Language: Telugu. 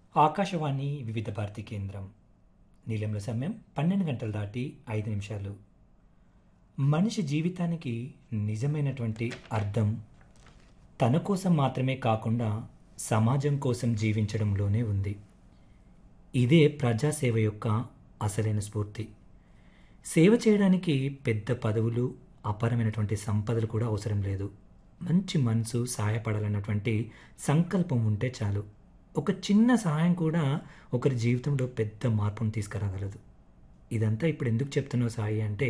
ఆకాశవాణి వివిధ భారతి కేంద్రం నీలంలో సమయం పన్నెండు గంటలు దాటి ఐదు నిమిషాలు మనిషి జీవితానికి నిజమైనటువంటి అర్థం తన కోసం మాత్రమే కాకుండా సమాజం కోసం జీవించడంలోనే ఉంది ఇదే ప్రజాసేవ యొక్క అసలైన స్ఫూర్తి సేవ చేయడానికి పెద్ద పదవులు అపారమైనటువంటి సంపదలు కూడా అవసరం లేదు మంచి మనసు సహాయపడాలన్నటువంటి సంకల్పం ఉంటే చాలు ఒక చిన్న సహాయం కూడా ఒకరి జీవితంలో పెద్ద మార్పును తీసుకురాగలదు ఇదంతా ఇప్పుడు ఎందుకు చెప్తున్నావు సాయి అంటే